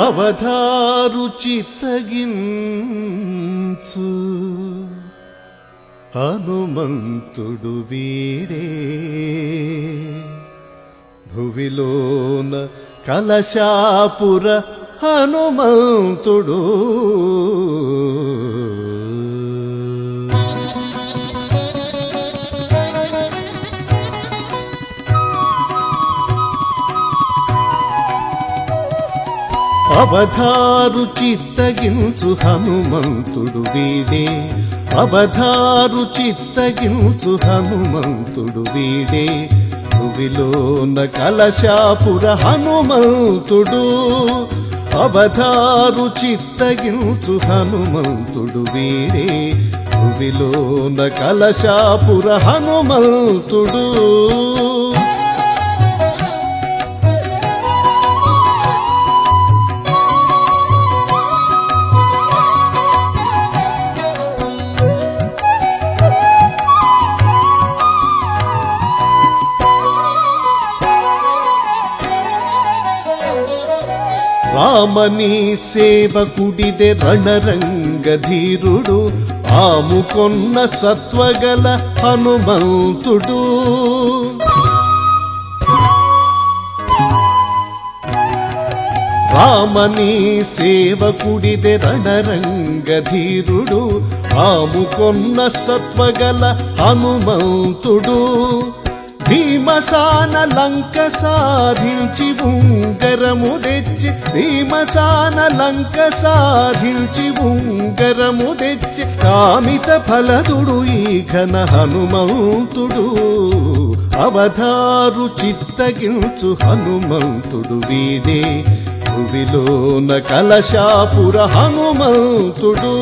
అవధారు చిత్తగించు హనుమంతుడు వీడే భువిలోన కలశాపుర హనుమంతుడు అవధారు చిత్తగించు హనుమంతుడు వీడే అవధారు చిత్తగించు హనుమంతుడు వీడే భువిలోన కలశాపుర హనుమంతుడు అవధారు చిత్తగించు హనుమంతుడు వీడే భువిలోన కలశాపుర హనుమంతుడు రామని సేవకుడిదే రణరంగధీరుడు ఆముకొన్న సత్వగల హనుమంతుడు రామని సేవకుడిదే రణరంగధీరుడు ఆముకొన్న సత్వగల హనుమంతుడు భీమసాన లంక సాధించి ఉంగరము తెచ్చి భీమసాన లంక సాధించి ఉంగరము తెచ్చి కామిత ఫలదుడు ఈ ఘన హనుమంతుడు అవధారు చిత్తగించు హనుమంతుడు వీడే భువిలోన కలశాపుర హనుమంతుడు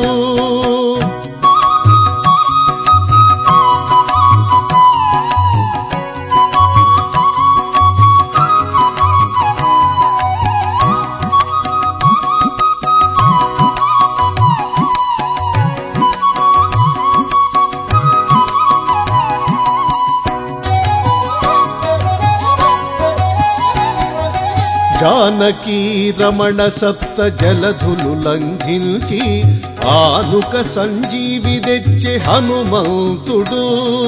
జానకీ రమణ సప్త జలధులు లంఘించి ఆనుక సంజీవి తెచ్చే హనుమంతుడు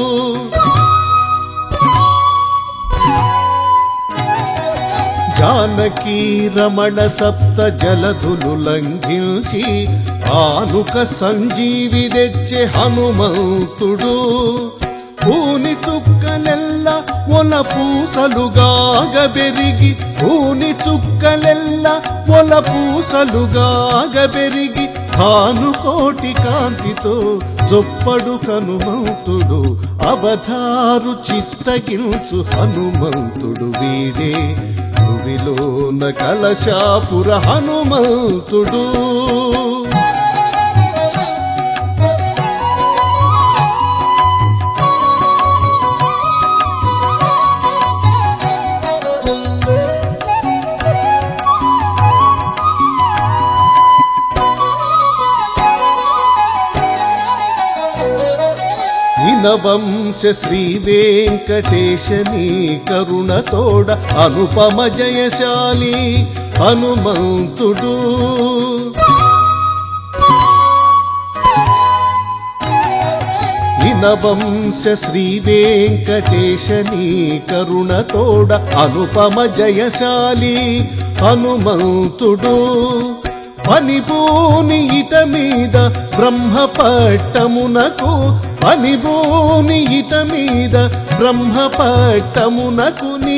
జానకీ రమణ సప్త జలధులు లంఘించి ఆనుక సంజీవి తెచ్చే హనుమంతుడు పూని చుక్కలెల్ల మొల పూసలుగాగ బెరిగి పూని చుక్కలెల్ల మొల పూసలుగాగ బెరిగి భానుకోటి కాంతితో జొప్పడు హనుమంతుడు అవధారు చిత్తగించు హనుమంతుడు వీడే భువిలోన కలశాపుర హనుమంతుడు ఇనవంశ శ్రీ వెంకటేశని కరుణతోడ అనుపమ జయశాలి హనుమంతుడు ఇనవంశ శ్రీ వెంకటేశని కరుణతోడ అనుపమ జయశాలి హనుమంతుడు పనిపోని ఇట మీద బ్రహ్మ పట్టమునకు పనిపోని ఇట మీద బ్రహ్మ పట్టమునకు నీ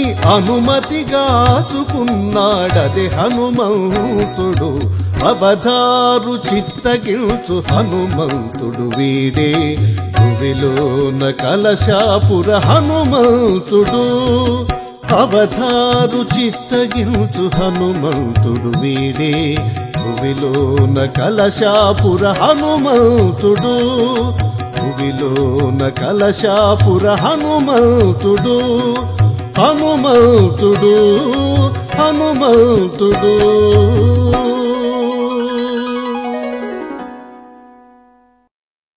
అనుమతిగాచుకున్నాడది హనుమంతుడు అవధారు చిత్తగించు హనుమంతుడు వీడే భువిలోన కలశాపుర హనుమంతుడు అవధారు చిత్తగించు హనుమంతుడు వీడే భువిలోన కలశాపుర హనుమంతుడు భువిలోన కలశాపుర హనుమంతుడు హనుమంతుడు హనుమంతుడు